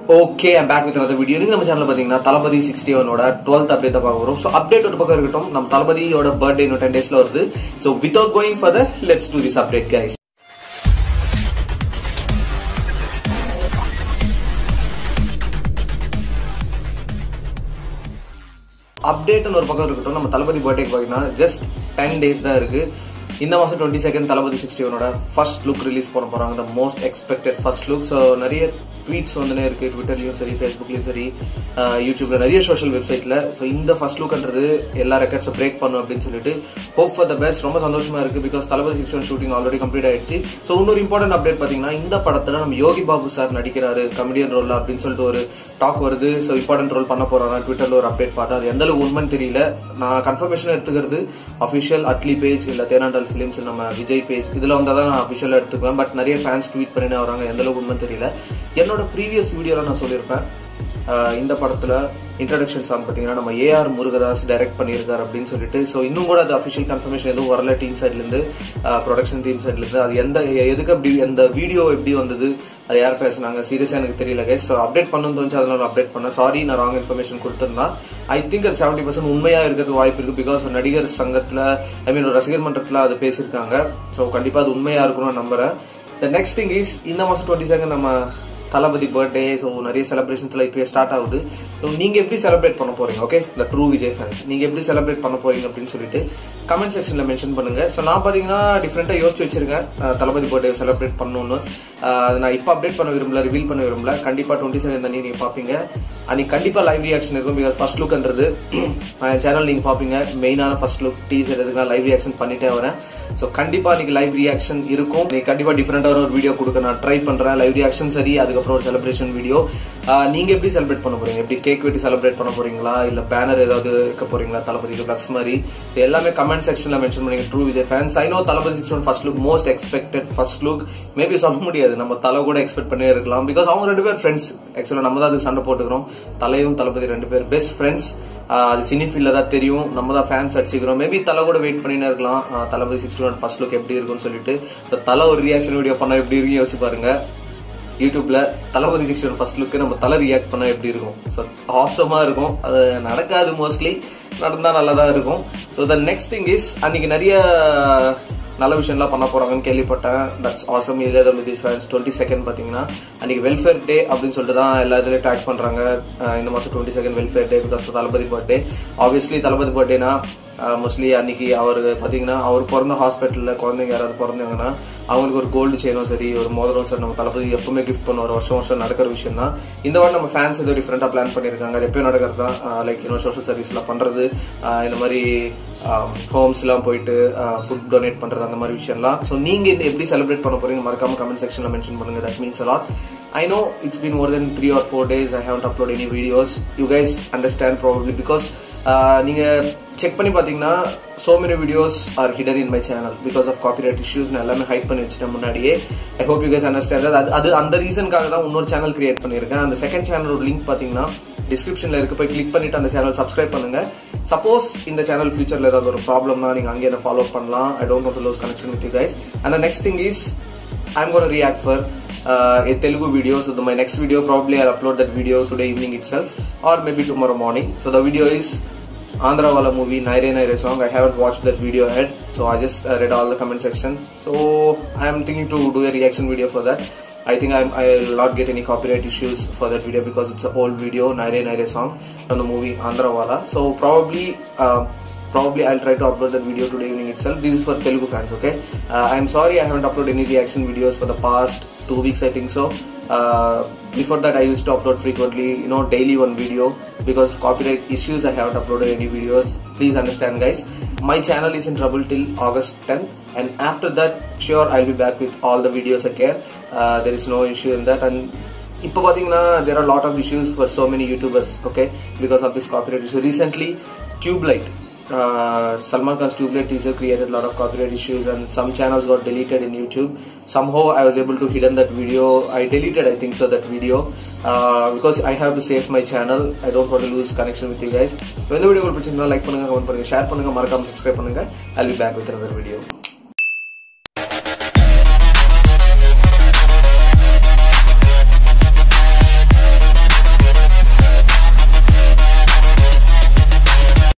Okay I'm back with another video நீங்க நம்ம சேனல்ல பாத்தீங்கன்னா தளபதி சிக்ஸ்டி ஒனோட டுவெல்த் அப்டேட் தான் பார்க்க வரும் ஸோ அப்டேட் ஒரு பக்கம் இருக்கட்டும் நம்ம தளபதியோட பர்த்டே இன்னும் டென் டேஸ்ல வருது so without going further let's do this update guys அப்டேட்னு ஒரு பக்கம் இருக்கட்டும் நம்ம தளபதி பர்த்டேக்கு பார்த்தீங்கன்னா ஜஸ்ட் டென் டேஸ் தான் இருக்கு இந்த மாதம் டுவெண்ட்டி செகண்ட் தளபதி சிக்ஸ்டி ஒனோட ஃபர்ஸ்ட் லுக் ரிலீஸ் பண்ண போறாங்க the most expected first look so நிறைய ட்வீட்ஸ் வந்துனே இருக்கு ட்விட்டர்லயும் சரி ஃபேஸ்புக்லயும் சரி அஹ் யூடியூப்ல நிறைய சோஷியல் வெப்சைட்ல ஸோ இந்த ஃபர்ஸ்ட் லுக்ன்றது எல்லா ரெக்கார்ட்ஸை பிரேக் பண்ணும் அப்படின்னு சொல்லிட்டு ஹோப் ஃபார் த பெஸ்ட் ரொம்ப சந்தோஷமா இருக்கு பிகாஸ் தளபதி sixty one shooting already complete ஆயிடுச்சு ஸோ இன்னொரு இம்பார்ட்டன்ட் அப்டேட் பாத்தீங்கன்னா இந்த படத்துல நம்ம யோகி பாபு சார் நடிக்கிறாரு கமெடியன் ரோல் அப்படின்னு சொல்லிட்டு ஒரு டாக் வருது ஸோ இம்பார்ட்டன்ட் ரோல் பண்ண போறாங்க ட்விட்டர்ல ஒரு அப்டேட் பார்த்தா அது எந்த அளவுக்கு உண்மைன்னு தெரியல நான் கன்ஃபர்மேஷன் எடுத்துக்கிறது அஃபிஷியல் அட்லி பேஜ் இல்ல தேனாண்டல் ஃபிலிம்ஸ் நம்ம விஜய் பேஜ் இதுல வந்தா தான் நான் அஃபிஷியல் எடுத்துக்குவேன் பட் நிறைய ஃபேன்ஸ் ட்வீட் பண்ணினே வராங்க எந்த அளவுக்கு உண்மைன்னு தெரியல என்னோட ப்ரீவியஸ் வீடியோல நான் சொல்லியிருப்பேன் ஆஹ் இந்த படத்துல இன்ட்ரடக்ஷன் சாங் பாத்தீங்கன்னா நம்ம ஏஆர் முருகதாஸ் டைரக்ட் பண்ணியிருக்காரு அப்படின்னு சொல்லிட்டு ஸோ இன்னும் கூட அது அஃபிஷியல் கன்ஃபர்மேஷன் எதுவும் வரல டீம் சைட்ல இருந்து ப்ரொடக்ஷன் டீம் சைட்ல இருந்து அது எந்த எதுக்கு அப்படி அந்த வீடியோ எப்படி வந்தது அது யார் பேசுனாங்க சீரியஸா எனக்கு தெரியல கைஸ் ஸோ அப்டேட் பண்ணணும் தோணுச்சு அதனால அப்டேட் பண்ணேன் சாரி நான் ராங் இன்ஃபர்மேஷன் கொடுத்திருந்தா ஐ திங்க் அது செவன்டி பர்சன்ட் உண்மையா இருக்கிறது வாய்ப்பு இருக்கு பிகாஸ் நடிகர் சங்கத்துல ஐ மீன் ரசிகர் மன்றத்துல அது பேசியிருக்காங்க ஸோ கண்டிப்பா அது உண்மையா இருக்கணும்னு நம்புறேன் த நெக்ஸ்ட் திங் இஸ் இந்த மாசம் டுவெண்ட்டி செகண்ட் நம்ம தளபதி பர்த்டே ஸோ நிறைய செலிப்ரேஷன்ஸ்ல இப்போ ஸ்டார்ட் ஆகுது ஸோ நீங்க எப்படி செலிப்ரேட் பண்ண போறீங்க ஓகே இந்த ட்ரூ விஜய் ஃபேன்ஸ் நீங்க எப்படி செலிப்ரேட் பண்ண போறீங்க அப்படின்னு சொல்லிட்டு கமெண்ட் செக்ஷன்ல மென்ஷன் பண்ணுங்க ஸோ நான் பாத்தீங்கன்னா டிஃப்ரெண்டா யோசிச்சு வச்சிருக்கேன் அஹ், தளபதி பர்த்டே செலிப்ரேட் பண்ணணும்னு அஹ், அதை நான் இப்போ அப்டேட் பண்ண விரும்பல ரிவீல் பண்ண விரும்பல கண்டிப்பா டுவெண்ட்டி செவன் தண்ணி நீங்க பாப்பீங்க அன்னைக்கு கண்டிப்பா லைவ் ரியாக்ஷன் இருக்கும் பிகாஸ் ஃபர்ஸ்ட் லுக்ன்றது என் சேனல் நீங்க பாப்பீங்க மெயினான ஃபர்ஸ்ட் லுக் டீசர் எதுக்கு லைவ் ரியாக்ஷன் பண்ணிட்டே வரேன் ஸோ கண்டிப்பா இன்னைக்கு லைவ் ரியாக்ஷன் இருக்கும் நீ கண்டிப்பா டிஃப்ரெண்டான ஒரு வீடியோ கொடுக்க நான் ட்ரை பண்றேன் லைவ் ரியாக்ஷன் சரி அதுக்கப்புறம் ஒரு செலிப்ரேஷன் வீடியோ நீங்க எப்படி செலிப்ரேட் பண்ண போறீங்க எப்படி கேக் வெட்டி செலிப்ரேட் பண்ண போறீங்களா இல்ல பேனர் ஏதாவது வைக்க போறீங்களா தளபதிக்கு பிளக்ஸ் மாதிரி இது எல்லாமே கமெண்ட் செக்ஷன்ல மென்ஷன் பண்ணீங்க true Vijay fans I know தளபதி six one first look most expected first look maybe சொல்ல முடியாது நம்ம தலை கூட எக்ஸ்பெக்ட் பண்ணே இருக்கலாம் பிகாஸ் அவங்க ரெண்டு பேர் ஃப்ரெண்ட்ஸ் ஆக்சுவலா நம்ம தான் அதுக்கு சண்டை போட்டுக்கிறோம் தலையும் தளபதி ரெண்டு பேர் பெஸ்ட் ஃப்ரெண்ட்ஸ் அது சினி ஃபீல்ட்ல தான் தெரியும் நம்ம தான் ஃபேன்ஸ் அடிச்சுக்கிறோம் மேபி தலை கூட வெயிட் பண்ணினே இருக்கலாம் ஆஹ் தளபதி சிக்ஸ்டி ஒன் ஃபர்ஸ்ட் லுக் எப்படி இருக்கும்னு சொல்லிட்டு So, தலை ஒரு ரியாக்ஷன் வீடியோ பண்ணா எப்படி இருக்கு யோசிச்சு பாருங்க யூடியூப்ல தளபதி சிக்ஸ்டி ஒன் ஃபர்ஸ்ட் லுக்கு நம்ம தலை ரியாக்ட் பண்ணா எப்படி இருக்கும் ஸோ ஆசமா இருக்கும் அது நடக்காது மோஸ்ட்லி நடந்தா நல்லா தான் இருக்கும் so the next thing is அன்னைக்கு நிறைய நல்ல விஷயம்லாம் பண்ண போறாங்கன்னு கேள்விப்பட்டேன் தட்ஸ் ஆசம் இளையதர் விஜய் ஃபேன்ஸ் டுவெண்ட்டி செகண்ட் பாத்தீங்கன்னா அன்னைக்கு வெல்ஃபேர் டே அப்படின்னு சொல்லிட்டு தான் எல்லா இதுலயும் டேக் பண்றாங்க அஹ் இந்த மாசம் twenty second welfare day because தளபதி பர்த்டே ஆப்வியஸ்லி தளபதி பர்த்டேனா மோஸ்ட்லி அன்னைக்கு அவர் பாத்தீங்கன்னா அவர் பிறந்த ஹாஸ்பிட்டல்ல குழந்தைங்க யாராவது பிறந்தாங்கன்னா அவங்களுக்கு ஒரு கோல்டு செயினும் சரி ஒரு மோதிரம் சரி நம்ம தளபதி எப்பவுமே கிஃப்ட் பண்ணுவார் வருஷம் வருஷம் நடக்கிற விஷயம் தான் இந்த வாரம் நம்ம ஃபேன்ஸ் ஏதோ டிஃப்ரெண்டா பிளான் பண்ணிருக்காங்க அது எப்பயும் நடக்கிறது தான் லைக் இன்னும் சோஷியல் சர்வீஸ்லாம் பண்றது ஆஹ் இந்த மாதிரி ஹோம்ஸ் எல்லாம் போயிட்டு ஃபுட் டொனேட் பண்றது அந்த மாதிரி விஷயம்லாம் ஸோ நீங்க இந்த எப்படி செலிப்ரேட் பண்ண போறீங்க மறக்காம கமெண்ட் செக்ஷன்ல மென்ஷன் பண்ணுங்க தட் மீன்ஸ் அலாட் I know it's been more than three or four days. I haven't uploaded any videos. You guys understand probably because uh, நீங்க செக் பண்ணி பாத்தீங்கன்னா so many videos are hidden in my channel because of copyright issues நான் எல்லாமே height பண்ணி வச்சுட்டேன் முன்னாடியே I hope you guys understand that அது அது அந்த ரீசனுக்காக தான் இன்னொரு சேனல் கிரியேட் பண்ணியிருக்கேன் அந்த செகண்ட் சேனலோட லிங்க் பாத்தீங்கன்னா டிஸ்கிரிப்ஷன்ல இருக்கு போய் கிளிக் பண்ணிட்டு அந்த சேனல் சப்ஸ்கிரைப் பண்ணுங்க சப்போஸ் இந்த சேனல் ஃபியூச்சர்ல ஏதாவது ஒரு ப்ராப்ளம்னா நீங்க அங்கே என்ன ஃபாலோ பண்ணலாம் I don't know lose connection with you guys and the next thing is I'm going to react for uh, a Telugu video. So the, my next video probably I'll upload that video today evening itself or maybe tomorrow morning. So the video is Andhra Wala movie Naire Naire song. I haven't watched that video yet, so I just uh, read all the comment sections. So I am thinking to do a reaction video for that. I think I'm, I'll not get any copyright issues for that video because it's a old video Naire Naire song from the movie Andhra Wala. So probably. Uh, probably I'll try to upload that video today evening itself. This is for Telugu fans, okay? Uh, I'm sorry I haven't uploaded any reaction videos for the past two weeks, I think so. Uh, before that, I used to upload frequently, you know, daily one video. Because of copyright issues, I haven't uploaded any videos. Please understand, guys. My channel is in trouble till August 10th, and after that, sure, I'll be back with all the videos again. Uh, there is no issue in that, and இப்போ பார்த்தீங்கன்னா there are lot of issues for so many YouTubers okay because of this copyright issue recently Tubelight Salman Khan's Tubeless teaser created a lot of copyright issues and some channels got deleted in YouTube. Somehow I was able to hidden that video. I deleted I think so that video uh, because I have to save my channel. I don't want to lose connection with you guys. So இந்த video பிடிச்சிருந்தா like பண்ணுங்க comment பண்ணுங்க share பண்ணுங்க மறக்காம subscribe பண்ணுங்க I'll be back with another video.